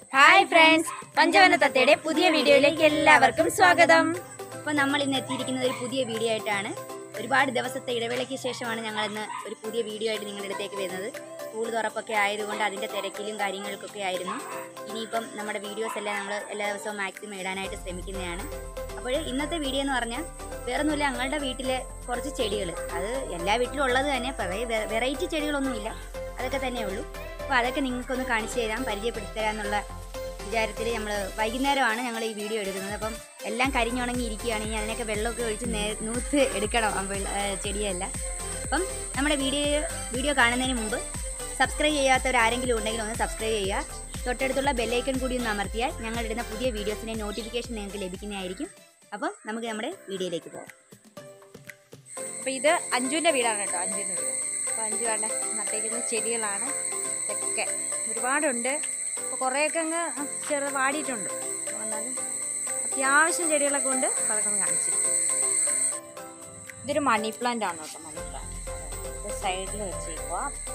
Hi friends പഞ്ചവന തത്തയുടെ പുതിയ വീഡിയോയിലേക്ക് എല്ലാവർക്കും സ്വാഗതം അപ്പോൾ നമ്മൾ ഇന്ന് എത്തിയിരിക്കുന്നത് ഒരു പുതിയ വീഡിയോ ആയിട്ടാണ് ഒരുപാട് ദിവസത്തെ ഇടവേളയ്ക്ക് ശേഷമാണ് ഞങ്ങൾ ഇന്ന് ഒരു പുതിയ വീഡിയോ ആയിട്ട് നിങ്ങളുടെ അടുത്തേക്ക് വരുന്നത് സ്കൂൾ തുറപ്പൊക്കെ ആയതുകൊണ്ട് അതിൻ്റെ തിരക്കിലും കാര്യങ്ങൾക്കൊക്കെ ആയിരുന്നു ഇനിയിപ്പം നമ്മുടെ വീഡിയോസ് എല്ലാം നമ്മൾ എല്ലാ ദിവസവും മാക്സിമം ഇടാനായിട്ട് ശ്രമിക്കുന്നതാണ് അപ്പോൾ ഇന്നത്തെ വീഡിയോ എന്ന് പറഞ്ഞാൽ വേറൊന്നുമില്ല ഞങ്ങളുടെ വീട്ടിലെ കുറച്ച് ചെടികൾ അത് എല്ലാ വീട്ടിലും ഉള്ളത് തന്നെ കുറേ വെറൈറ്റി ചെടികളൊന്നുമില്ല അതൊക്കെ തന്നെ ഉള്ളൂ അപ്പോൾ അതൊക്കെ നിങ്ങൾക്കൊന്ന് കാണിച്ചു തരാം പരിചയപ്പെടുത്തി തരാമെന്നുള്ള വിചാരത്തിൽ നമ്മൾ വൈകുന്നേരമാണ് ഞങ്ങൾ ഈ വീഡിയോ എടുക്കുന്നത് അപ്പം എല്ലാം കരിഞ്ഞുണങ്ങി ഇരിക്കുകയാണ് ഇനി അതിനൊക്കെ വെള്ളമൊക്കെ ഒഴിച്ച് നേ നൂത്ത് എടുക്കണം അപ്പോൾ ചെടിയല്ല അപ്പം നമ്മുടെ വീഡിയോ വീഡിയോ കാണുന്നതിന് മുമ്പ് സബ്സ്ക്രൈബ് ചെയ്യാത്തവരാരെങ്കിലും ഉണ്ടെങ്കിൽ ഒന്ന് സബ്സ്ക്രൈബ് ചെയ്യുക തൊട്ടടുത്തുള്ള ബെല്ലൈക്കൺ കൂടി ഒന്ന് അമർത്തിയാൽ ഞങ്ങൾ ഇടുന്ന പുതിയ വീഡിയോസിൻ്റെ നോട്ടിഫിക്കേഷൻ നിങ്ങൾക്ക് ലഭിക്കുന്നതായിരിക്കും അപ്പം നമുക്ക് നമ്മുടെ വീഡിയോയിലേക്ക് പോകാം അപ്പോൾ ഇത് അഞ്ജുവിൻ്റെ വീടാണ് കേട്ടോ അഞ്ജുവിൻ്റെ വീട് അപ്പോൾ അഞ്ജു ആണ് നട്ടേക്കുന്ന ചെടികളാണ് ഇതൊക്കെ ഒരുപാടുണ്ട് അപ്പോൾ കുറേയൊക്കെ അങ്ങ് ചെറു വാടിയിട്ടുണ്ട് അപ്പോൾ എന്നാലും അത്യാവശ്യം ചെടികളൊക്കെ ഉണ്ട് അപ്പോൾ അതൊക്കെ ഒന്ന് കാണിച്ചിരിക്കും ഇതൊരു മണി പ്ലാന്റ് ആണ് കേട്ടോ മണി പ്ലാന്റ് ഇത് സൈഡിൽ വെച്ചേക്കുക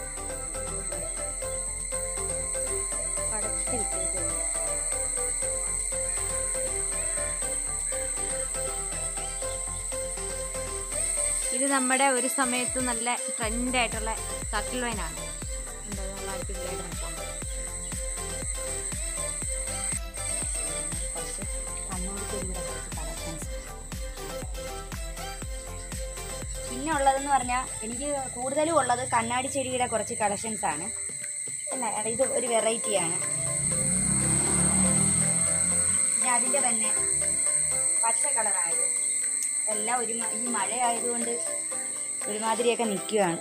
പടത്തി വിട്ടേക്കുന്നുണ്ട് ഇത് നമ്മുടെ ഒരു സമയത്ത് നല്ല ട്രെൻഡ് ആയിട്ടുള്ള കട്ടിൽ വൈനാണ് എന്താ നമ്മൾ അടിപൊളിയായിട്ട് നിൽക്കുന്നത് കുറച്ച് കണ്ണൂർ ചെടിയുടെ കുറച്ച് കളക്ഷൻസ് പിന്നെ ഉള്ളതെന്ന് പറഞ്ഞാൽ എനിക്ക് കൂടുതലും ഉള്ളത് കണ്ണാടി ചെടിയുടെ കുറച്ച് കളക്ഷൻസ് ആണ് അല്ല ഇത് ഒരു വെറൈറ്റിയാണ് പിന്നെ അതിൻ്റെ തന്നെ പച്ച കളറായത് എല്ലാം ഒരു മ- ഈ മഴ ആയതുകൊണ്ട് ഒരുമാതിരിയൊക്കെ നിൽക്കുകയാണ്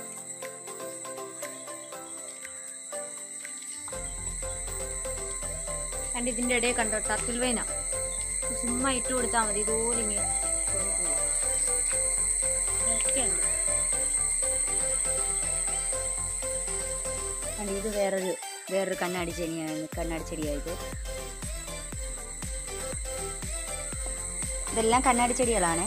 കണ്ട് ഇതിൻ്റെ ഇടയിൽ കണ്ടോ ടർക്കിൽ വൈന ചുമ്മാ ഇട്ട് കൊടുത്താൽ മതി ഇതുപോലെ ഇങ്ങനെ ഒക്കെ ഉണ്ട് കണ്ടോ, ഇത് വേറൊരു വേറൊരു കണ്ണാടി ചെടിയാണ് കണ്ണാടി ചെടിയായത് ഇതെല്ലാം കണ്ണാടി ചെടികളാണ്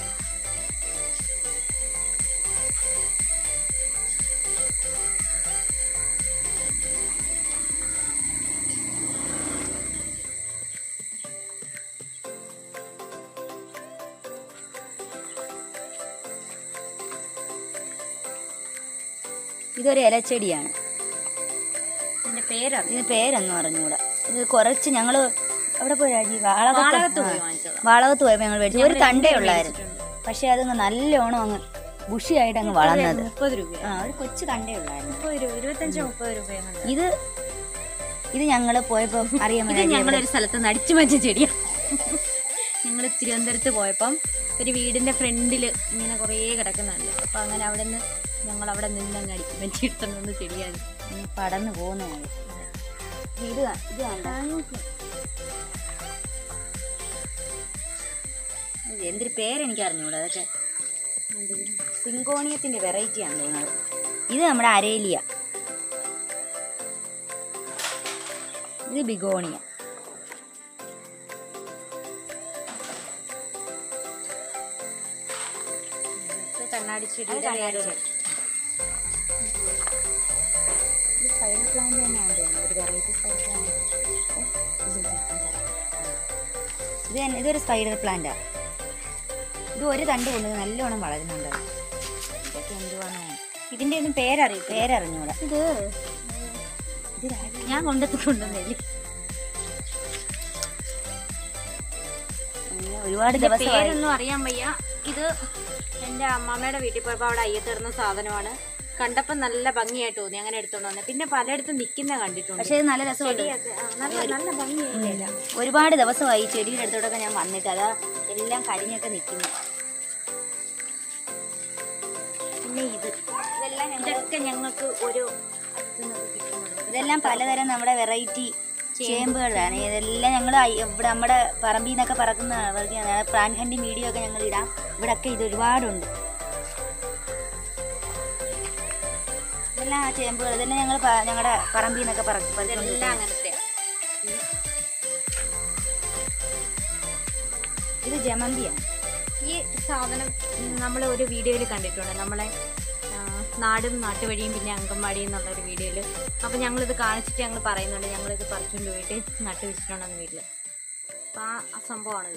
ഇതൊരു ഇലച്ചെടിയാണ് ഇതിന്റെ പേരറിയാം ഇതിന് പേരൊന്നും അറിഞ്ഞൂടാ ഇത് കുറച്ച് ഞങ്ങള് അവിടെ പോയി രാജി വാളകത്ത് വാളകത്ത് പോയി ആ, വാങ്ങിച്ചതാ വാളകത്ത് പോയപ്പോ ഞങ്ങൾ മേടിച്ചു ഒരു ഞങ്ങൾ തണ്ടേ ഇവിടെ ഉള്ളായിരുന്നു മേടിച്ചിട്ടുണ്ട്. പക്ഷെ അതങ്ങ് നല്ലോണം അങ്ങ് ബുഷിയായിട്ട് അങ്ങ് വളർന്നത് മുപ്പത് രൂപ ആ ഒരു കൊച്ചു തണ്ടേ ഉള്ളായിരുന്നു മുപ്പത് രൂപ ഇരുപത്തഞ്ചോ മുപ്പത് രൂപയാണ് ഇത് ഇത് ഞങ്ങള് പോയപ്പോ അറിയാൻ ഇത് ഞങ്ങളൊരു സ്ഥലത്ത് നിന്ന് അടിച്ചു മാറ്റിയ ചെടിയാണ് ഞങ്ങൾ തിരുവനന്തപുരത്ത് പോയപ്പം ഒരു വീടിന്റെ ഫ്രണ്ടിൽ ഇങ്ങനെ കുറേ കിടക്കുന്നുണ്ട് അപ്പൊ അങ്ങനെ അവിടെ നിന്ന് ഞങ്ങൾ അവിടെ നിന്ന് അങ്ങ് അടിച്ചു മാറ്റി എടുത്തോണ്ട് വന്ന ചെടിയാണ് പടന്നു പോകുന്നതാണ് ഇത് കാ- ഇത് കണ്ട എന്തൊരു പേരെനിക്ക് അറിഞ്ഞൂടാ അതൊക്കെ സിങ്കോണിയത്തിന്റെ വെറൈറ്റി ആണ് തോന്നുന്നത് ഇത് നമ്മുടെ അരേലിയ ഇത് ബിഗോണിയ ഇത് കണ്ണാടി അത് ചെടിയുടെ കണ്ണാടി വേറൊരു- ചെടി. ഇത് സ്പൈഡർ പ്ലാന്റ് തന്നെയാണ് തോന്നുന്നത് ഒരു വെറൈറ്റി സ്പൈഡർ പ്ലാന്റ് ഇത് തന്നെ- ഇതൊരു സ്പൈഡർ പ്ലാന്റാ ഇത് ഒരു തണ്ട് കൊണ്ട് നല്ലോണം വളരുന്നുണ്ട് ഇതൊക്കെ എന്തുവാണോ ഇതിന്റെ ഒന്നും പേരറിയും പേരറിഞ്ഞൂടാ ഇത് ഇത് രാവിലെ ഞാൻ കൊണ്ടെത്തി കൊണ്ടുവന്നില്ല അങ്ങനെ ഒരുപാട് ഇതിന്റെ ദിവസമായി പേരൊന്നും അറിയാൻ വയ്യ ഇത് എൻ്റെ അമ്മാമ്മയുടെ വീട്ടിൽ പോയപ്പോൾ അവിടെ അയ്യത്തിടുന്ന സാധനമാണ് കണ്ടപ്പോൾ നല്ല ഭംഗിയായിട്ട് തോന്നി അങ്ങനെ എടുത്തോണ്ട് വന്നത് പിന്നെ പലയിടത്തും നിൽക്കുന്ന കണ്ടിട്ടുണ്ട് പക്ഷേ ഇത് നല്ല രസമുണ്ട് ചെടിയൊക്കെ ആ, നല്ല നല്ല ഭംഗിയായില്ല ഒരുപാട് ദിവസമായി ചെടിയുടെ അടുത്തോട്ടൊക്കെ ഞാൻ വന്നിട്ട് അതാ എല്ലാം കരിഞ്ഞൊക്കെ നിൽക്കുന്നു പിന്നെ ഇത് ഇതെല്ലാം ഞങ്ങൾ ഇതൊക്കെ ഞങ്ങൾക്ക് ഒരു അടുത്തുനിന്നൊക്കെ കിട്ടുന്നുണ്ട് ഇതെല്ലാം പലതരം നമ്മുടെ വെറൈറ്റി ചേമ്പുകളാണ് ഇതെല്ലാം ഞങ്ങൾ ഇവിടെ നമ്മുടെ പറമ്പിൽ നിന്നൊക്കെ പറക്കുന്ന വർഗ്ഗമാണ് പ്രാൻഹണ്ടി മീഡിയ ഒക്കെ ഞങ്ങൾ ഇടാം ഇവിടൊക്കെ ഇത് ഒരുപാടുണ്ട് ഇതെല്ലാം ആ ചേമ്പുകൾ ഇതെല്ലാം ഞങ്ങൾ ഞങ്ങളുടെ പറമ്പിൽ നിന്നൊക്കെ പറക്കി ഇതെല്ലാം അങ്ങനത്തെ ഇത് ജമന്തിയാണ് ഈ സാധനം നമ്മൾ ഒരു വീഡിയോയിൽ കണ്ടിട്ടുണ്ട് നമ്മളെ ആ, നാടും നാട്ടുവഴിയും പിന്നെ അങ്കൻവാടി എന്നുള്ളൊരു വീഡിയോയിൽ അപ്പോൾ ഞങ്ങളിത് കാണിച്ചിട്ട് ഞങ്ങൾ പറയുന്നുണ്ട് ഞങ്ങളിത് പറിച്ചുകൊണ്ട് പോയിട്ട് നട്ട് വെച്ചിട്ടുണ്ടെന്ന് വീട്ടിൽ അപ്പോൾ ആ ആ സംഭവമാണിത്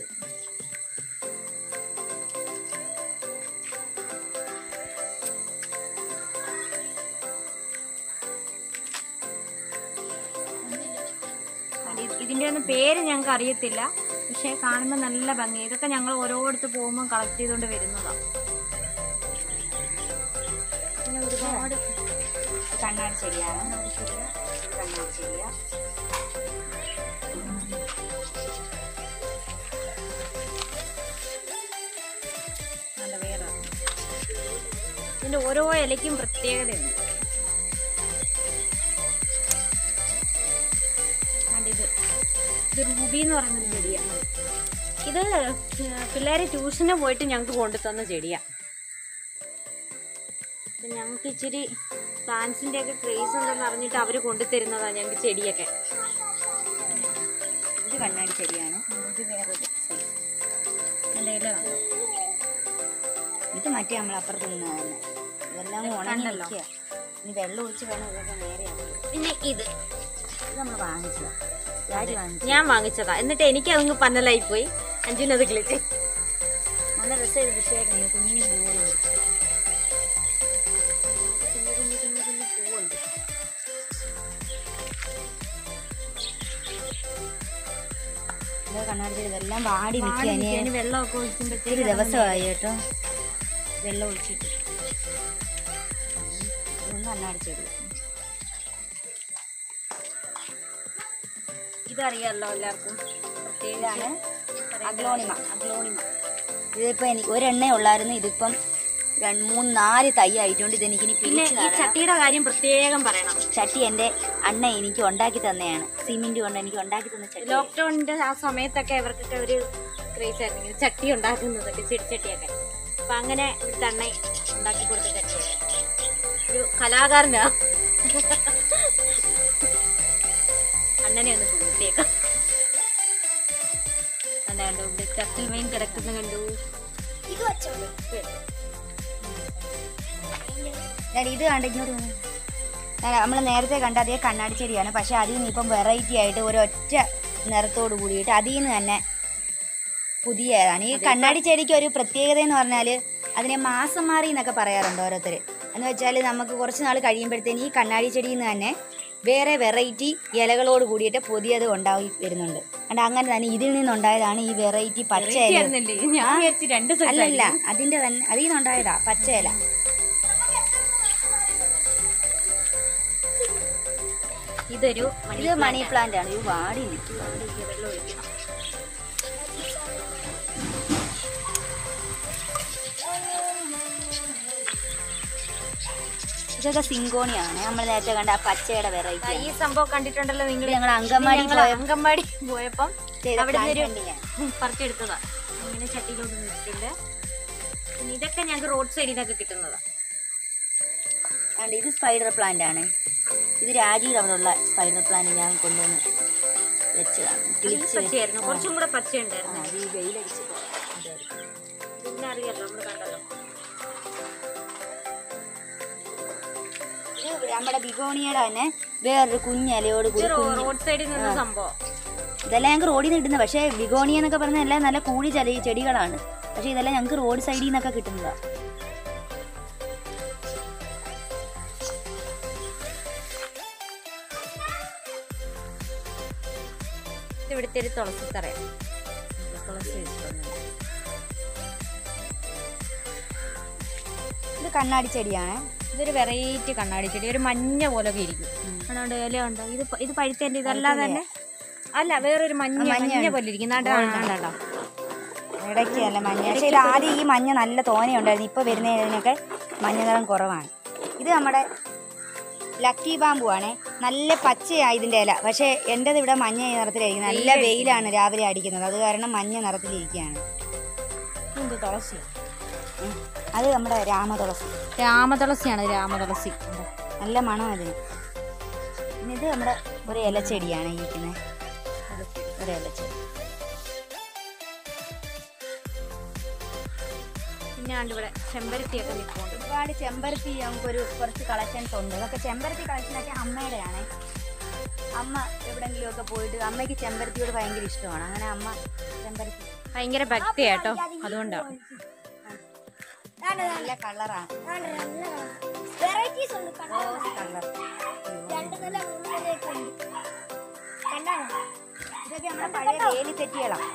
ഇത് ഇതിൻ്റെ ഒന്നും പേര് ഞങ്ങൾക്ക് അറിയത്തില്ല പക്ഷേ കാണുമ്പോൾ നല്ല ഭംഗി ഇതൊക്കെ ഞങ്ങൾ ഓരോരുത്തർ പോകുമ്പോൾ കളക്ട് ചെയ്തുകൊണ്ട് വരുന്നതാണ് ഇങ്ങനെ ഒരുപാട് കണ്ണാടി ചെടിയാണ് കണ്ണാടി ചെടിയാ നല്ല വേറെ ഇതിൻ്റെ ഓരോ ഇലയ്ക്കും പ്രത്യേകതയുണ്ട് കണ്ടിത് ഇത് റൂബി എന്ന് പറയുന്നൊരു ചെടിയാണ് ഇത് പിള്ളേർ ട്യൂഷന് പോയിട്ട് ഞങ്ങൾക്ക് കൊണ്ടുതന്ന ചെടിയാണ് അപ്പം ഞങ്ങൾക്ക് ഇച്ചിരി പ്ലാന്റ്സിൻ്റെ ഒക്കെ ക്രേസ് ഉണ്ടെന്ന് അറിഞ്ഞിട്ട് അവർ കൊണ്ടുതരുന്നതാണ് ഞങ്ങൾക്ക് ചെടിയൊക്കെ ഇത് കണ്ണാടി ചെടിയാണ് ഇത് വേറൊരു സൈസ് എൻ്റെ ഇല കണ്ടോ ഇത് മറ്റേ നമ്മൾ അപ്പുറത്ത് നിന്ന് തന്നെ ഇതെല്ലാം ഉണങ്ങി കണ്ടല്ലോ. നിൽക്കുക ഇനി വെള്ളം ഒഴിച്ച് വേണം ഇതൊക്കെ നേരെയാക്കാൻ പിന്നെ ഇത് ഇത് നമ്മൾ വാങ്ങിച്ചതാ രാജി വാങ്ങിച്ചു ഞാൻ വാങ്ങിച്ചതാ എന്നിട്ട് എനിക്ക് അതങ്ങ് പന്നലായി പോയി അഞ്ചിനത് കിളിച്ച് നല്ല രസമായത് വിഷയമായിട്ടുണ്ട് കുഞ്ഞു പൂവുണ്ട് കുഞ്ഞു കുഞ്ഞു കുഞ്ഞു കുഞ്ഞു പൂവുണ്ട് ഇത് കണ്ണാടി ചെടി ഇതെല്ലാം വാടി വാടി നിൽക്കുക നിൽക്കുക. ഇനി അതിന് വെള്ളമൊക്കെ ഒരു ഒഴിക്കുമ്പോഴത്തേക്ക് ദിവസമായി കേട്ടോ വെള്ളം ഒഴിച്ചിട്ട് ഇതൊന്നും കണ്ണാടി ചെടി ഇതറിയാമല്ലോ എല്ലാവർക്കും ഇതാണ് പ്രത്യേകിച്ച് അഗ്ലോണിമ അഗ്ലോണിമ ഇതിപ്പോ എനിക്ക് ഒരെണ്ണേ ഉള്ളായിരുന്നു ഇതിപ്പം രണ്ട് മൂന്ന് നാല് തൈ ആയിട്ടുണ്ട് ഇതെനിക്കിനി പിന്നെ പിരിച്ച് ഈ നടണം. ചട്ടിയുടെ കാര്യം പ്രത്യേകം പറയണം ചട്ടി എൻ്റെ അണ്ണ എനിക്ക് ഉണ്ടാക്കി തന്നെയാണ് സിമെന്റ് കൊണ്ട് എനിക്ക് ഉണ്ടാക്കി തന്ന ചട്ടി ലോക്ക്ഡൌണിന്റെ ആ സമയത്തൊക്കെ ഇവർക്കൊക്കെ ഒരു ക്രേസ് ആയിരുന്നു ഇങ്ങനെ ചട്ടി ഉണ്ടാക്കുന്നതൊക്കെ ചെടിച്ചട്ടിയൊക്കെ അപ്പൊ അങ്ങനെ ഇവിടുത്തെ അണ്ണ ഉണ്ടാക്കി കൊടുത്ത ചട്ടിയാണ് ഒരു കലാകാരനാ അണ്ണനെ ഒന്ന് പൂർത്തിയേക്കാം കണ്ടു ഇവിടെ ടർട്ടിൽ വെയിൻ കിടക്കുന്ന കണ്ടു ഇത് വെച്ചോളൂ ഞാൻ ഇത് കണ്ട ഇങ്ങോട്ട് നമ്മൾ നേരത്തെ കണ്ട അതേ കണ്ണാടി ചെടിയാണ് പക്ഷെ അതിൽ നിന്ന് ഇപ്പം വെറൈറ്റി ആയിട്ട് ഒരൊറ്റ നിറത്തോട് കൂടിയിട്ട് അതിൽ നിന്ന് തന്നെ പുതിയതാണ് ഈ കണ്ണാടി ചെടിക്ക് ഒരു പ്രത്യേകത എന്ന് പറഞ്ഞാൽ അതിനെ മാസം മാറി എന്നൊക്കെ പറയാറുണ്ട് ഓരോരുത്തർ എന്ന് വെച്ചാൽ നമുക്ക് കുറച്ച് നാൾ കഴിയുമ്പോഴത്തേന് ഈ കണ്ണാടി ചെടിയിൽ നിന്ന് തന്നെ വേറെ വെറൈറ്റി ഇലകളോട് കൂടിയിട്ട് പുതിയത് ഉണ്ടായി വരുന്നുണ്ട് and അങ്ങനെ തന്നെ ഇതിൽ നിന്നുണ്ടായതാണ് ഈ വെറൈറ്റി പച്ച ഇല ആയിരുന്നല്ലേ ഞാൻ വിചാരിച്ചു രണ്ട് size അല്ലല്ല ആയിരുന്നു. അതിന്റെ തന്നെ അതിൽ നിന്നുണ്ടായതാ പച്ചയില ഇതൊരു ഇത് മണി പ്ലാന്റ് ആണ് ഇത് വാടി നിൽക്കുക വെള്ളം ഒഴിക്കണം ഇതൊക്കെ സിങ്കോണിയാണ് നമ്മൾ നേരത്തെ കണ്ട ആ പച്ചയുടെ ദാ വെറൈറ്റി ഈ സംഭവം കണ്ടിട്ടുണ്ടല്ലോ നിങ്ങൾ ഞങ്ങൾ അങ്കമാടി ഞങ്ങൾ പോയ അങ്കമാടി പോയപ്പം ചെയ്ത അവിടെ plant നിന്നൊരു കണ്ടില്ലേ? പറിച്ചെടുത്തതാ ഇങ്ങനെ ചട്ടിയിലോട്ട് നിന്നിട്ടുണ്ട് പിന്നെ ഇതൊക്കെ ഞങ്ങൾക്ക് റോഡ് സൈഡിൽ നിന്നൊക്കെ കിട്ടുന്നതാ കണ്ട് ഇത് സ്പൈഡർ പ്ലാന്റ് ആണ് ഇത് രാജിയുടെ അവിടെ ഉള്ള സ്പൈഡർ പ്ലാന്റ് ഞാൻ കൊണ്ടുവന്ന് വെച്ചതാണ് അത് ഈ കിളിച്ച് പച്ചയായിരുന്നു ആ. കുറച്ചും കൂടെ ആ, പച്ചയുണ്ടായിരുന്നു അത് ഈ വെയിലടിച്ച് പോയതായിരിക്കും. ഇതിനെ അറിയാലോ നമ്മൾ കണ്ടല്ലോ ഇത് നമ്മുടെ ബിഗോണിയുടെ തന്നെ വേറൊരു കുഞ്ഞലയോട് കൂടി കുഞ്ഞ് റോഡ് സൈഡിൽ നിന്ന സംഭവം ഇതെല്ലാം ഞങ്ങൾക്ക് റോഡിൽ നിന്ന് കിട്ടുന്നത് പക്ഷേ ബിഗോണിയ എന്നൊക്കെ പറഞ്ഞാൽ എല്ലാം നല്ല കൂടി ചെടി ചെടികളാണ് പക്ഷേ ഇതെല്ലാം ഞങ്ങൾക്ക് റോഡ് സൈഡിൽ നിന്നൊക്കെ കിട്ടുന്നതാണ് ഇത് ഇവിടുത്തെ ഒരു തുളസി തറയാണ് തുളസി വെച്ചിട്ടുണ്ട് ഇത് കണ്ണാടി ചെടിയാണ് ഇതൊരു വെറൈറ്റി കണ്ണാടി ചെടി ഒരു മഞ്ഞ പോലൊക്കെ ഇരിക്കും അതുകൊണ്ട് ഇല ഉണ്ടോ ഇത് പ- ഇത് പഴുത്തതിന്റെ ഇതല്ലാതെ തന്നെ അല്ല വേറൊരു മഞ്ഞ മഞ്ഞ പോലെ ഇരിക്കും നാട്ടോ ഇടയ്ക്ക് നല്ല മഞ്ഞ പക്ഷേ ഇത് ആദ്യം ഈ മഞ്ഞ നല്ല തോനെയുണ്ടായിരുന്നു ഇപ്പോൾ വരുന്നതിനൊക്കെ മഞ്ഞ നിറം കുറവാണ് ഇത് നമ്മുടെ ലക്കി ബാമ്പു ആണ് നല്ല പച്ചയാണ് ഇതിൻ്റെ ഇല പക്ഷേ എൻ്റെത് ഇവിടെ മഞ്ഞ നിറത്തിലായിരിക്കും നല്ല വെയിലാണ് രാവിലെ അടിക്കുന്നത് അത് കാരണം മഞ്ഞ നിറത്തിലിരിക്കുകയാണ് എന്ത് തുളസി ഉം. അത് നമ്മുടെ രാമതുളസി രാമതുളസിയാണ് രാമതുളസി നല്ല മണം അതിന് പിന്നെ ഇത് നമ്മുടെ ഒരു ഇലച്ചെടിയാണ് ഇരിക്കുന്നത് ഒരു ഇലച്ചെടി പിന്നെ ആണ്ട് ഇവിടെ ചെമ്പരത്തിയൊക്കെ നിൽപ്പുണ്ട് ഒരുപാട് ചെമ്പരത്തി നമുക്കൊരു കുറച്ച് കളക്ഷൻസ് ഉണ്ട് അതൊക്കെ ചെമ്പരത്തി കളക്ഷനൊക്കെ അമ്മയുടെയാണ് അമ്മ എവിടെങ്കിലും ഒക്കെ പോയിട്ട് അമ്മയ്ക്ക് ചെമ്പരത്തിയോട് ഭയങ്കര ഇഷ്ടമാണ് അങ്ങനെ അമ്മ ചെമ്പരത്തി ഭയങ്കര ഭക്തിയാട്ടോ അതുകൊണ്ടാണ് നല്ല കളറാണ് വെറൈറ്റീസ് ഉണ്ട് കണ്ടോ? റോസ് കളർ രണ്ട് നില മൂന്ന് നിലയൊക്കെ ഉണ്ട് കണ്ടാണോ ഇതൊക്കെ നമ്മുടെ പഴയ വേലി തെറ്റികളാണ്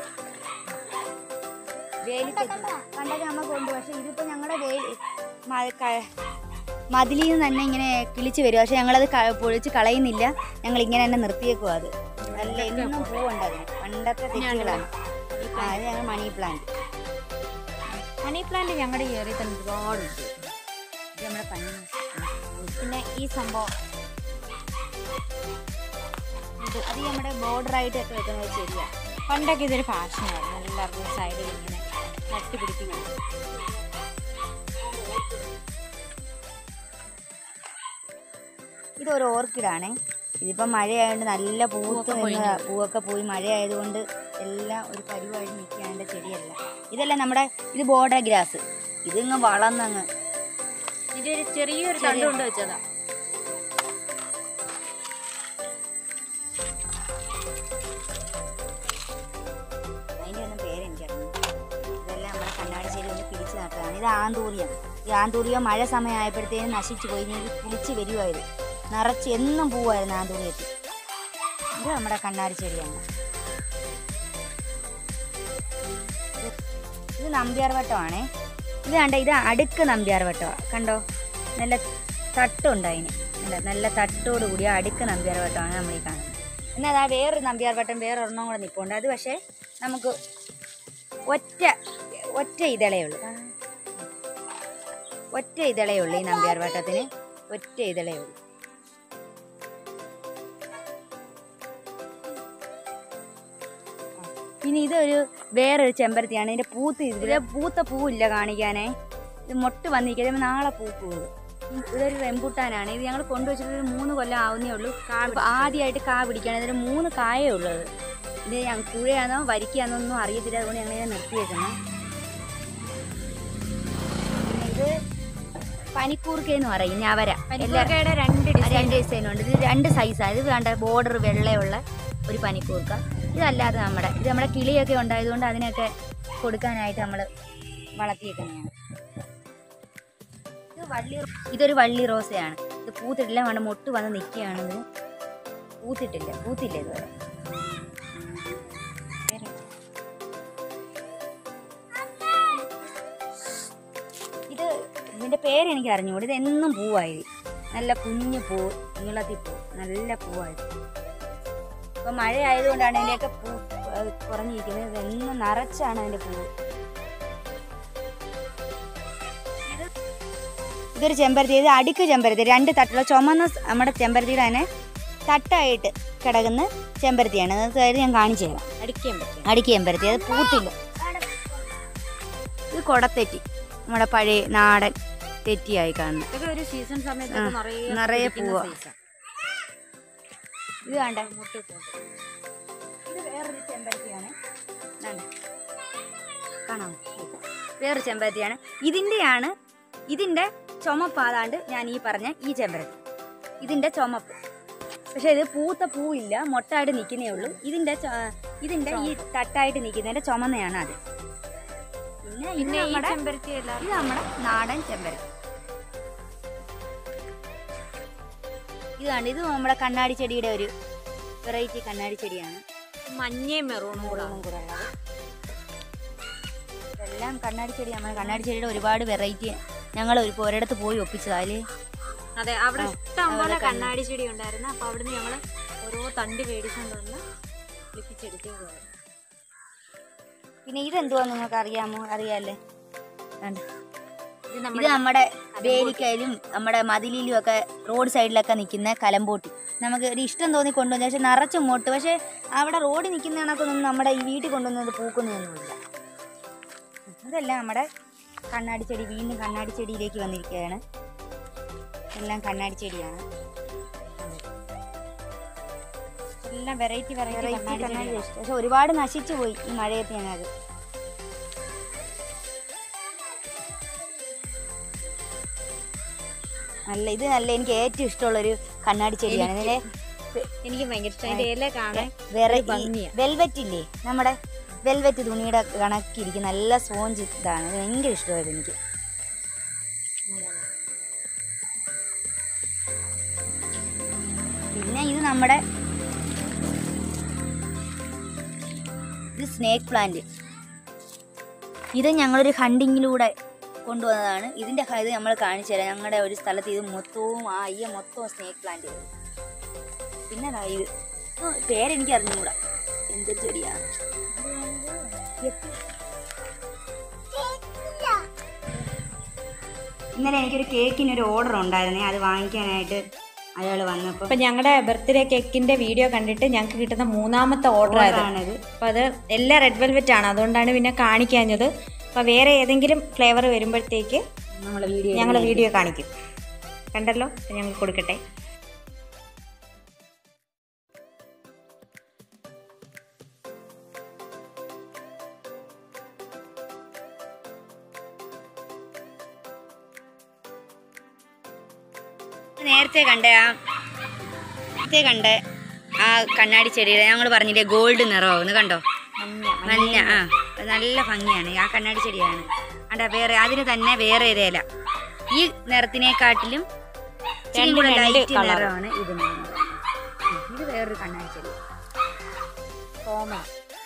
വേലി തെറ്റി പണ്ടൊക്കെ അമ്മ കൊണ്ടു പക്ഷെ ഇതിപ്പോ ഞങ്ങളുടെ വേലി മ- ക- മതിലിൽ നിന്ന് തന്നെ ഇങ്ങനെ കിളിച്ച് വരും പക്ഷെ ഞങ്ങളത് ക- പൊളിച്ച് കളയുന്നില്ല ഞങ്ങൾ ഇങ്ങനെ തന്നെ നിർത്തിയേക്കും അത് നല്ല എന്നും പൂവുണ്ട് അതിന് പണ്ടത്തെ തെറ്റികളാണ് ആ, അത് ഞങ്ങൾ മണി പ്ലാന്റ് മണി പ്ലാന്റ് ഞങ്ങളുടെ ഈ ഏരിയയിൽ തന്നെ ഒരുപാടുണ്ട് ഇത് നമ്മുടെ പനി പിന്നെ ഈ സംഭവം ഇത് അത് നമ്മുടെ ബോർഡർ ആയിട്ടൊക്കെ വെക്കുന്നത് ശരിയാണ് പണ്ടൊക്കെ ഇതൊരു ഫാഷനായിരുന്നു എല്ലാവർക്കും സൈഡിൽ ഇങ്ങനെ നട്ട് പിടിപ്പിക്കണം ഇതൊരു ഓർക്കിഡാണ് ഇതിപ്പോൾ മഴയായതുകൊണ്ട് നല്ല പൂത്ത് പൂവൊക്കെ നിന്ന് പൊഴിഞ്ഞു. പൂവൊക്കെ പോയി മഴയായതുകൊണ്ട് എല്ലാം ഒരു പരിപാടി നിൽക്കാണ്ട് ചെടിയല്ല ഇതെല്ലാം നമ്മുടെ ഇത് ബോർഡർ ഗ്രാസ് ഇതിങ്ങ് വളർന്നങ്ങ് ഇതൊരു ചെറിയൊരു ചെറിയ- തണ്ട് കൊണ്ട് വെച്ചതാ അതിൻ്റെ ഒന്നും പേരെനിക്കറിഞ്ഞു ഇതെല്ലാം നമ്മുടെ കണ്ണാടി ചെടി ഒന്ന് പിടിച്ച് നട്ടതാണ് ഇത് ആന്തൂറിയം ഈ ആന്തൂറിയം മഴ സമയമായപ്പോഴത്തേനും നശിച്ചു പോയി ഇനി ഇത് കിളിച്ച് വരുമായിരുന്നു നിറച്ച് എന്നും പൂവായിരുന്നു ആന്തൂറിയത്തിൽ ഇത് നമ്മുടെ കണ്ണാടി ചെടിയാണ് ഇത് ഇത് നമ്പ്യാർ വട്ടമാണേ ഇത് കണ്ട ഇത് അടുക്ക് നമ്പ്യാർ വട്ടമാണ് കണ്ടോ നല്ല തട്ടുണ്ട് അതിന് നല്ല നല്ല തട്ടോട് കൂടിയ അടുക്ക് നമ്പ്യാർ വട്ടമാണ് നമ്മൾ ഈ കാണുന്നത് എന്നാൽ അതാ വേറൊരു നമ്പ്യാർ വട്ടം വേറെ ഒരെണ്ണം കൂടെ നിൽപ്പുണ്ട് അത് പക്ഷേ നമുക്ക് ഒറ്റ ഒറ്റ ഇതളേ ഉള്ളൂ ഒറ്റ ഇതളേ ഉള്ളൂ ഈ നമ്പ്യാർ വട്ടത്തിന് ഒറ്റ ഇതളേ ഉള്ളൂ ഇനി ഇതൊരു വേറൊരു ചെമ്പരത്തിയാണ് ഇതിന്റെ പൂത്ത് ഇതിലെ പൂത്ത പൂവില്ല കാണിക്കാനേ ഇത് മൊട്ട് വന്നിരിക്കുന്നത് നാളെ പൂക്കും ഇത് ഇതൊരു റെമ്പുട്ടാനാണ് ഇത് ഞങ്ങൾ കൊണ്ടുവച്ചിട്ട് ഒരു മൂന്ന് കൊല്ലം ആവുന്നേ ഉള്ളൂ ഇപ്പൊ ആദ്യമായിട്ട് കാ പിടിക്കുകയാണ് ഇതിന് മൂന്ന് കായേ ഉള്ളത് ഇത് ഞങ്ങൾ കുഴയാണോ വരിക്കാന്നോ ഒന്നും അറിയത്തില്ല അതുകൊണ്ട് ഞങ്ങൾ ഇങ്ങനെ നിർത്തിയേക്കണം പിന്നെ ഇത് പനിക്കൂർക്ക എന്ന് പറയും ഞവര എല്ലാ പനിക്കൂർക്കയുടെ രണ്ട് ആ, രണ്ട് ഡിസൈൻ ഉണ്ട് ഇത് രണ്ട് സൈസാണ് ഇത് വേണ്ട ബോർഡർ വെള്ളയുള്ള ഒരു പനിക്കൂർക്ക ഇതല്ലാതെ നമ്മുടെ ഇത് നമ്മുടെ കിളിയൊക്കെ ഉണ്ടായതുകൊണ്ട് അതിനൊക്കെ കൊടുക്കാനായിട്ട് നമ്മൾ വളർത്തിയേക്കുന്നതാണ് ഇത് വള്ളി ഇതൊരു വള്ളി റോസയാണ് ഇത് പൂത്തിട്ടില്ല വേണ്ട മൊട്ട് വന്ന് നിൽക്കുകയാണിത് പൂത്തിട്ടില്ല പൂത്തില്ല ഇതുവരെ ഇത് ഇതിന്റെ പേര് എനിക്ക് അറിഞ്ഞുകൂടി ഇത് എന്നും പൂവായി നല്ല കുഞ്ഞു പൂ നീളത്തി പൂ നല്ല പൂവായി ഇപ്പൊ മഴ ആയതുകൊണ്ടാണ് ഇതിന്റെയൊക്കെ പൂ ഏഹ്, കുറഞ്ഞിരിക്കുന്നത് ഇത് എന്നും നിറച്ചാണ് അതിന്റെ പൂവ് ഇതൊരു ചെമ്പരത്തി ഇത് അടുക്ക് ചെമ്പരത്തി രണ്ട് തട്ടുള്ള ചുമന്ന സ് നമ്മുടെ ചെമ്പരത്തിയുടെ തന്നെ തട്ടായിട്ട് കിടക്കുന്ന ചെമ്പരത്തിയാണ് അതായത് ഞാൻ കാണിച്ചു തരാം അടിക്കാൻ പറ്റും അടുക്കി ചെമ്പരത്തി അത് പൂത്തില്ല ഇത് കൊടത്തെറ്റി നമ്മുടെ പഴയ നാടൻ തെറ്റിയായി കാണുന്നത് ഇതൊക്കെ ഒരു സീസൺ സമയത്ത് ആ, നിറയെ നിറയെ പിടിക്കുന്ന പൂവാ. size ആ. ഇത് കണ്ട മുട്ടിട്ടുണ്ട്. ഇത് വേറൊരു ചെമ്പരത്തിയാണ് ദാണ്ട. കാണാമോ വേറൊരു ചെമ്പരത്തിയാണ് ഇതിൻ്റെയാണ് ഇതിൻ്റെ ചുമപ്പാതാണ്ട് ഞാൻ ഈ പറഞ്ഞ ഈ ചെമ്പരത്തി ഇതിൻ്റെ ചുമപ്പ് പക്ഷെ ഇത് പൂത്ത പൂവില്ല മൊട്ടായിട്ട് നിൽക്കുന്നേ ഉള്ളൂ ഇതിൻ്റെ ചൊ- ഇതിൻ്റെ ഈ തട്ടായിട്ട് നിൽക്കുന്നതിൻ്റെ ചുമന്നയാണ് അത് പിന്നെ ഇത് പിന്നെ ഈ നമ്മുടെ ചെമ്പരത്തി എല്ലാം ഇത് നമ്മുടെ നാടൻ ചെമ്പരത്തി ഇതാണ് ഇത് നമ്മുടെ കണ്ണാടി ചെടിയുടെ ഒരു വെറൈറ്റി കണ്ണാടി ചെടിയാണ് മഞ്ഞയും മെറൂണും കൂടെ മുളകും കൂടെ ഉള്ളത് ഇതെല്ലാം കണ്ണാടി ചെടി നമ്മുടെ കണ്ണാടി ചെടിയുടെ ഒരുപാട് വെറൈറ്റി ഞങ്ങൾ ഒരു ഒരിടത്ത് പോയി ഒപ്പിച്ചതാല് അതെ അവിടെ ആ, ഇഷ്ടം പോലെ അവിടെ കണ്ണാടി ചെടി ഉണ്ടായിരുന്നു അപ്പൊ അവിടുന്ന് ഞങ്ങള് ഓരോ തണ്ട് മേടിച്ചുകൊണ്ട് വന്ന് ലിപ്പിച്ചെടുത്തേക്കുവായിരുന്നു പിന്നെ ഇതെന്തുവാ നിങ്ങൾക്ക് അറിയാമോ അറിയാല്ലേ കണ്ടോ? ഇത് ഇത് നമ്മുടെ നമ്മുടെ വേലിക്കയിലും നമ്മുടെ മതിലിലും ഒക്കെ റോഡ് സൈഡിലൊക്കെ നിൽക്കുന്ന കലമ്പോട്ടി നമുക്ക് ഒരു ഇഷ്ടം തോന്നി കൊണ്ടുവന്നു പക്ഷെ നിറച്ചും മൊട്ട് പക്ഷെ അവിടെ റോഡിൽ നിൽക്കുന്ന കണക്കൊന്നും നമ്മുടെ ഈ വീട്ടിൽ കൊണ്ടുവന്നത് പൂക്കുന്നൊന്നുമില്ല ഇതെല്ലാം നമ്മുടെ കണ്ണാടി ചെടി വീണ്ടും കണ്ണാടി ചെടിയിലേക്ക് വന്നിരിക്കുകയാണ് എല്ലാം കണ്ണാടി ചെടിയാണ് എല്ലാം വെറൈറ്റി വെറൈറ്റി വെറൈറ്റി കണ്ണാടി കണ്ണാടി ചെടികളാ. ഇഷ്ടം പക്ഷെ ഒരുപാട് നശിച്ചു പോയി ഈ മഴയത്ത് ഞങ്ങൾക്ക് നല്ല ഇത് നല്ല എനിക്ക് ഏറ്റവും ഇഷ്ടമുള്ളൊരു കണ്ണാടി ചെടിയാണ് ഇതിന്റെ എനിക്ക് ഭയങ്കര ഇഷ്ടം അതിന്റെ ഇല കാണാൻ വേറെ ഒരു ഭംഗിയാ. വെൽവെറ്റ് ഇല്ലേ നമ്മുടെ വെൽവെറ്റ് തുണിയുടെ കണക്കിരിക്കും നല്ല സ്പോഞ്ച് ഇതാണ് ഇത് ഭയങ്കര ഇഷ്ടമായത് എനിക്ക് പിന്നെ ഇത് നമ്മുടെ ഇത് സ്നേക്ക് പ്ലാന്റ് ഇത് ഞങ്ങളൊരു ഹണ്ടിങ്ങിലൂടെ കൊണ്ടുവന്നതാണ് ഇതിന്റെ ഹ- ഇത് നമ്മൾ കാണിച്ചു തരാം ഞങ്ങളുടെ ഒരു സ്ഥലത്ത് ഇത് മൊത്തവും ആ അയ്യ മൊത്തവും സ്നേക്ക് പ്ലാന്റ് പിന്നെ ദാ ഇത് ഓ, പേരെനിക്ക് അറിഞ്ഞുകൂടാ എന്തൊരു ചെടിയാണ് ഇന്നലെ എനിക്കൊരു കേക്കിന് ഒരു ഓർഡർ ഉണ്ടായിരുന്നേ അത് വാങ്ങിക്കാനായിട്ട് അയാൾ വന്നപ്പോൾ അപ്പൊ ഞങ്ങളുടെ ബർത്ത്ഡേ കേക്കിന്റെ വീഡിയോ കണ്ടിട്ട് ഞങ്ങൾക്ക് കിട്ടുന്ന മൂന്നാമത്തെ ഓർഡർ ആയത് ആണത് അപ്പൊ അത് എല്ലാം റെഡ് വെൽവെറ്റ് ആണ് അതുകൊണ്ടാണ് പിന്നെ കാണിക്കാഞ്ഞത് അപ്പൊ വേറെ ഏതെങ്കിലും ഫ്ലേവർ വരുമ്പോഴത്തേക്ക് നമ്മളെ വീഡിയോ ഞങ്ങൾ വീഡിയോ കാണിക്കും കണ്ടല്ലോ അപ്പൊ ഞങ്ങൾ കൊടുക്കട്ടെ നേരത്തെ കണ്ട ആ നേരത്തെ കണ്ട ആ കണ്ണാടി ചെടിയുടെ ഞങ്ങൾ പറഞ്ഞില്ലേ ഗോൾഡ് നിറമോ ഒന്ന് കണ്ടോ മഞ്ഞ ആ അത് നല്ല ഭംഗിയാണ് ആ കണ്ണാടി ചെടിയാണ് അണ്ട വേറെ അതിന് തന്നെ വേറെ ഒരു ഇല ഈ നിറത്തിനെക്കാട്ടിലും ഇച്ചിരി രണ്ട് കൂടെ രണ്ട് ലൈറ്റ് colour. നിറമാണ് ഇതിന് ഇത് വേറൊരു കണ്ണാടി ചെടി കോമൺ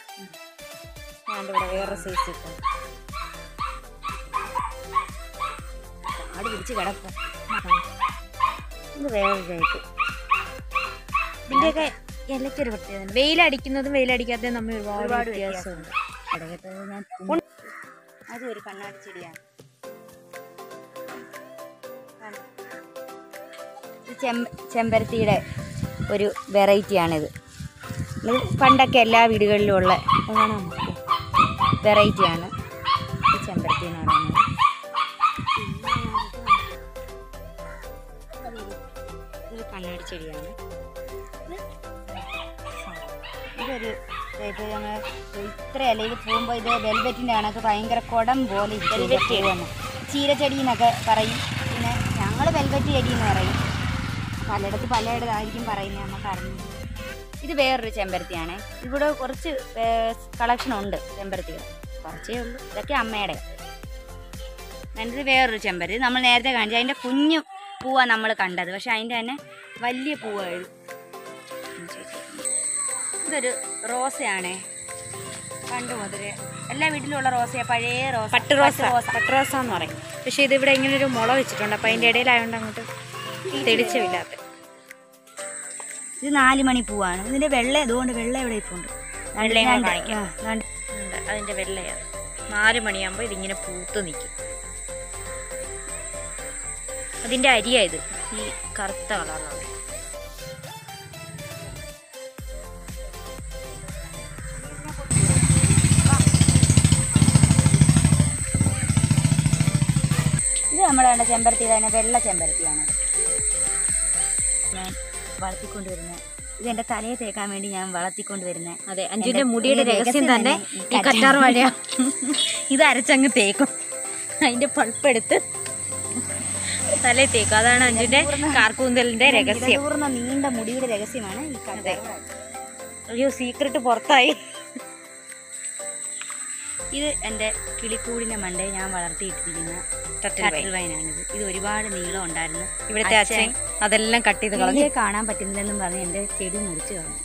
ഇവിടെ വേറെ സൈസ് കിട്ടും ആട് പിടിച്ച് കിടക്കും ഇത് വേറൊരു ടൈപ്പ് ഇതിന്റെയൊക്കെ ഇലയ്ക്കൊരു പ്രത്യേകത വെയിലടിക്കുന്നതും വെയിലടിക്കാത്തതും തമ്മിൽ ഒരുപാട് ഒരുപാട് വ്യത്യാസമുണ്ട് ഇടകത്തത് ഞാൻ തിന്നു. അതും ഒരു കണ്ണാടി ചെടിയാണ് കണ്ടോ? ഇത് ചെമ്പ ചെമ്പരത്തിയുടെ ഒരു വെറൈറ്റിയാണിത് ഇത് പണ്ടൊക്കെ എല്ലാ വീടുകളിലും ഉള്ള വെറൈറ്റിയാണ് ഈ ചെമ്പരത്തി എന്ന് പറയുന്നത് ഇത് കണ്ണാടി ചെടിയാണ് ഇതൊരു ഇത് ഞങ്ങൾ ഇത്രയല്ല ഇത് പോകുമ്പോൾ ഇത് വെൽവെറ്റിൻ്റെ കണക്ക് ഭയങ്കര കുടം പോലെ വെൽവെറ്റ് ചെടിയാണ് ചീരച്ചെടി എന്നൊക്കെ പറയും പിന്നെ ഞങ്ങൾ വെൽവെറ്റ് ചെടി എന്ന് പറയും പലയിടത്ത് പലയിടത്തായിരിക്കും പറയുന്നത് നമുക്ക് അറിഞ്ഞു ഇത് വേറൊരു ചെമ്പരത്തിയാണ് ഇവിടെ കുറച്ച് കളക്ഷൻ ഉണ്ട് ചെമ്പരത്തികൾ കുറച്ചേ ഉള്ളൂ ഇതൊക്കെ അമ്മയുടെ എന്നിട്ട് വേറൊരു ചെമ്പരത്തി നമ്മൾ നേരത്തെ കാണിച്ചു അതിൻ്റെ കുഞ്ഞു പൂവാണ് നമ്മൾ കണ്ടത് പക്ഷെ അതിൻ്റെ തന്നെ വലിയ പൂവാണ് ഇതൊരു റോസയാണേ പണ്ട് മുതല് എല്ലാ വീട്ടിലുള്ള റോസയാ പഴയ റോസ പട്ട് റോസ പട്ട് റോസ എന്ന് പറയും പക്ഷെ ഇതിവിടെ ഇങ്ങനെ ഒരു മുള വെച്ചിട്ടുണ്ട് അപ്പൊ അതിന്റെ ഇടയിലായോണ്ട് അങ്ങോട്ട് തെളിച്ചമില്ലാത്ത ഇത് നാല് മണി പൂവാണ് ഇതിന്റെ വെള്ള അതുകൊണ്ട് വെള്ള എവിടെ ഇപ്പൊ ഉണ്ട് വെള്ളയും കൂടെ കാണിക്കാം. ഉണ്ട് അതിന്റെ വെള്ളയാണ് നാല് മണിയാകുമ്പോൾ ഇതിങ്ങനെ പൂത്ത് നിൽക്കും അതിന്റെ അരിയാ ഇത് ഈ കറുത്ത കളറുള്ള ഇത് നമ്മുടെ കണ്ട ചെമ്പരത്തി തന്നെ വെള്ള ചെമ്പരത്തിയാണ് ഞാൻ വളർത്തിക്കൊണ്ടുവരുന്ന ഇത് എന്റെ തലയെ തേക്കാൻ വേണ്ടി ഞാൻ വളർത്തിക്കൊണ്ടുവരുന്ന അതെ അഞ്ജുവിന്റെ മുടിയുടെ രഹസ്യം തന്നെ ഈ കറ്റാർ വാഴയാ ഇത് അരച്ചങ്ങ് തേക്കും അതിന്റെ പൾപ്പെടുത്ത് തലയിൽ തേക്കും അതാണ് അഞ്ജുവിന്റെ കാർക്കൂന്തലിന്റെ രഹസ്യം ഇടതൂർന്ന നീണ്ട മുടിയുടെ രഹസ്യമാണ് ഈ കണ്ടത് അയ്യോ സീക്രട്ട് പുറത്തായി ഇത് എൻ്റെ കിളിക്കൂടിന്റെ മണ്ടേ ഞാൻ വളർത്തിയിട്ടിരിക്കുന്ന ടട്ടിൽ വൈൻ. ടട്ടിൽ വൈനാണിത് ഇത് ഒരുപാട് നീളം ഉണ്ടായിരുന്നു ഇവിടുത്തെ അച്ഛൻ അതെല്ലാം കട്ട് ചെയ്ത് കളഞ്ഞു എനിക്ക് കാണാൻ പറ്റുന്നില്ലെന്നും പറഞ്ഞ് എൻ്റെ ചെടി മുറിച്ച് കളഞ്ഞു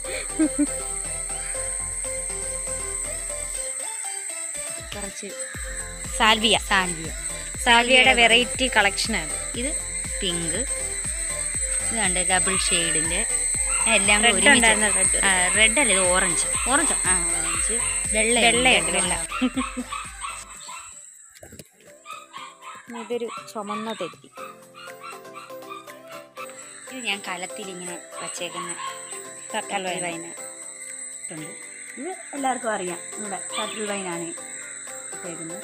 കുറച്ച് സാൽവിയ സാൽവിയ സാൽവിയയുടെ വെറൈറ്റി കളക്ഷനാണ് ഇത് പിങ്ക് ഇത് കണ്ട് ഡബിൾ ഷെയ്ഡിന്റെ എല്ലാം Red ഉണ്ടായിരുന്ന red. റെഡ് അല്ല ഇത് ഓറഞ്ച് ഓറഞ്ചോ ആ ഓറഞ്ച് വെള്ള വെള്ളയുണ്ട് വെള്ള ഇതൊരു ചുമന്ന തെറ്റി ഇത് ഞാൻ കലത്തിൽ ഇങ്ങനെ വച്ചേക്കുന്ന തട്ടൽ വൈൻ. വൈന ഉണ്ട് ഇത് എല്ലാവർക്കും അറിയാം നമ്മുടെ ടട്ടിൽ വൈനാണ് ഇട്ടേക്കുന്നത്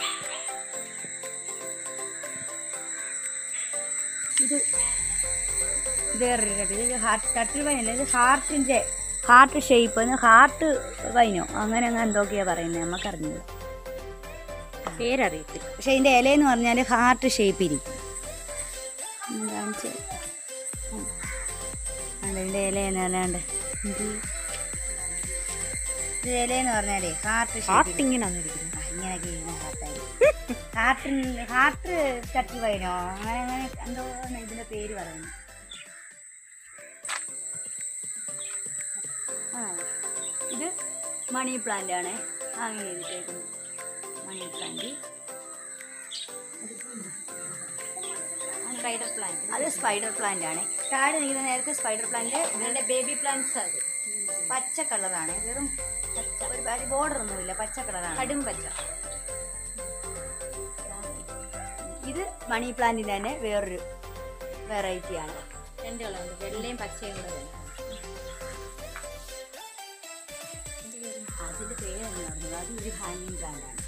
ഇത് വേറൊരു കട്ടി ഇത് ഹാർട്ട് ടട്ടിൽ വൈനല്ല ഇത് ഹാർട്ടിൻ്റെ ഹാർട്ട് ഷേപ്പ് ഹാർട്ട് വൈനോ അങ്ങനെ അങ്ങ് എന്തൊക്കെയാ പറയുന്നത് നമുക്കറിഞ്ഞത് പേരറിയത്തില്ല പക്ഷെ ഇതിൻ്റെ ഇലയെന്ന് പറഞ്ഞാൽ ഹാർട്ട് ഷേപ്പ് ഇരിക്കും എന്താണ് കാണിച്ച് അതിൻ്റെ ഇലയെന്ന് പറഞ്ഞാണ്ട് ഇത് ഇത് ഇലയെന്ന് പറഞ്ഞാലേ ഹാർട്ട് ഷേപ്പിൽ ഇങ്ങനെയാണ് ഇരിക്കുന്നത് ഇങ്ങനെയൊക്കെ ഇരിക്കുന്ന ഹാർട്ടായി ഹാർട്ടിൻ ഹാർട്ട് കട്ടി വൈനോ അങ്ങനെ അങ്ങനെ എന്തോ ആണ് ഇതിന്റെ പേര് പറയുന്നു ആ ഇത് മണി പ്ലാന്റ് ആണ് അങ്ങനെ ചെയ്തിട്ടേക്കുന്നത് മണി പ്ലാന്റ് സ്പൈഡർ പ്ലാന്റ് അത് സ്പൈഡർ പ്ലാന്റ് ആണ് താഴെ നിൽക്കുന്ന നേരത്തെ സ്പൈഡർ പ്ലാന്റ് ഇവരുടെ ബേബി പ്ലാന്റ്സ് അത് പച്ച കളറാണ് വെറും പച്ച ഒരു ബോർഡർ ഒന്നുമില്ല പച്ച കളറാണ് കടും പച്ച ഇത് മണി പ്ലാന്റിന്റെ തന്നെ വേറൊരു വെറൈറ്റി ആണ് രണ്ട് കളറുണ്ട് വെള്ളയും പച്ചയും കൂടെ വേണം അതിന്റെ പേരെന്ന് പറഞ്ഞത് അത് ഒരു ഹാങ്ങിങ് പ്ലാന്റ് ആണ്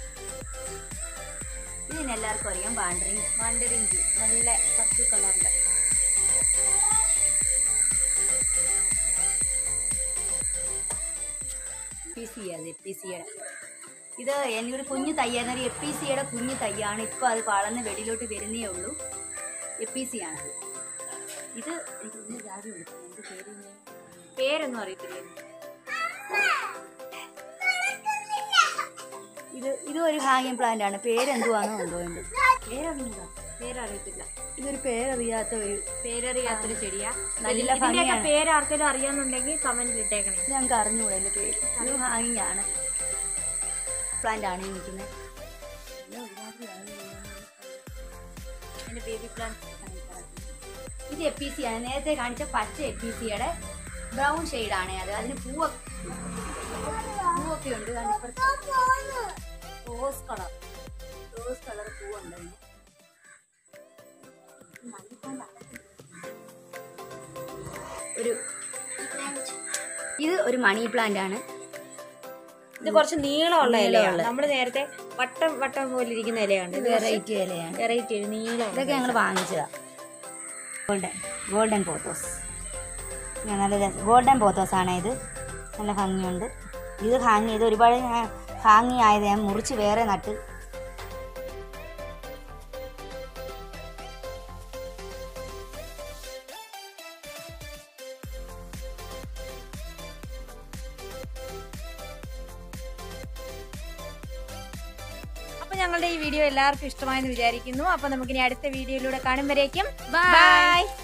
ഇതിന് എല്ലാവർക്കും അറിയാം ബാൻഡറിങ് മാണ്ടറിഞ്ചി നല്ല പച്ച കളറില് പി സി അത് എ പി സിയുടെ ഇത് എന്നൊരു കുഞ്ഞു തയ്യായിരുന്നു ഒരു എ പി സിയുടെ കുഞ്ഞു തയ്യാണ് ഇപ്പോൾ അത് വളർന്ന് വെളിയിലോട്ട് വരുന്നേ ഉള്ളൂ എ പി സി ആണ് ഇത് എനിക്ക് ഇതിന് ജാതി വിളിക്കും എന്ത് പേര് ഇതിന്? പേരൊന്നും അറിയത്തില്ല ഇത് ഇത് ഒരു ഹാങ്ങിങ് പ്ലാന്റ് ആണ് പേരെന്തുവാണോ എന്തോ ഉണ്ട് പേരറിയില്ല പേരറിയത്തില്ല ഇതൊരു പേരറിയാത്ത ഒരു പേരറിയാത്തൊരു ചെടിയാ നല്ല ഇതിന്റെയൊക്കെ ഭംഗിയാണ്. പേര് ആർക്കെങ്കിലും അറിയാന്നുണ്ടെങ്കിൽ കമന്റിൽ ഇട്ടേക്കണേ ഇത് ഞങ്ങൾക്ക് അറിഞ്ഞുകൂടെ എൻ്റെ പേര് ഇത് ഹാങ്ങിങ് ആണ് പ്ലാന്റ് ആണ് ഈ നിൽക്കുന്നത് എന്റെ ബേബി പ്ലാന്റ് ഇത് എ പി സി ആണ് നേരത്തെ കാണിച്ച പച്ച എ പി സിയുടെ ബ്രൗൺ ആണ് അത് അതിന് പൂവ പൂവൊക്കെ ഉണ്ട് ദാണ്ട് ഇപ്പുറത്ത് റോസ് കളർ റോസ് കളർ പൂവുണ്ട് അതിന് ഒരു ഇത് ഒരു മണി പ്ലാന്റ് ആണ് ഇത് കുറച്ച് നീളമുള്ള ഇലയാണ് നീളമുള്ള. നമ്മൾ നേരത്തെ വട്ടം വട്ടം പോലെ ഇരിക്കുന്ന ഇലയാണ് ഇത് വെറൈറ്റി ഇലയാണ് വെറൈറ്റി നീളം ഇതൊക്കെ ഞങ്ങൾ വാങ്ങിച്ചതാ ഗോൾഡൻ ഗോൾഡൻ പോത്തോസ് നല്ല രസം ഗോൾഡൻ പോത്തോസ് ആണ് ഇത് നല്ല ഭംഗിയുണ്ട് ഇത് ഹാങ് ചെയ്ത് ഒരുപാട് ഞാൻ ഹാങ്ങി ആയത് ഞാൻ മുറിച്ച് വേറെ നട്ട് അപ്പൊ ഞങ്ങളുടെ ഈ വീഡിയോ എല്ലാവർക്കും ഇഷ്ടമായെന്ന് വിചാരിക്കുന്നു അപ്പൊ നമുക്കിനി അടുത്ത വീഡിയോയിലൂടെ കാണും വരേക്കും ബൈ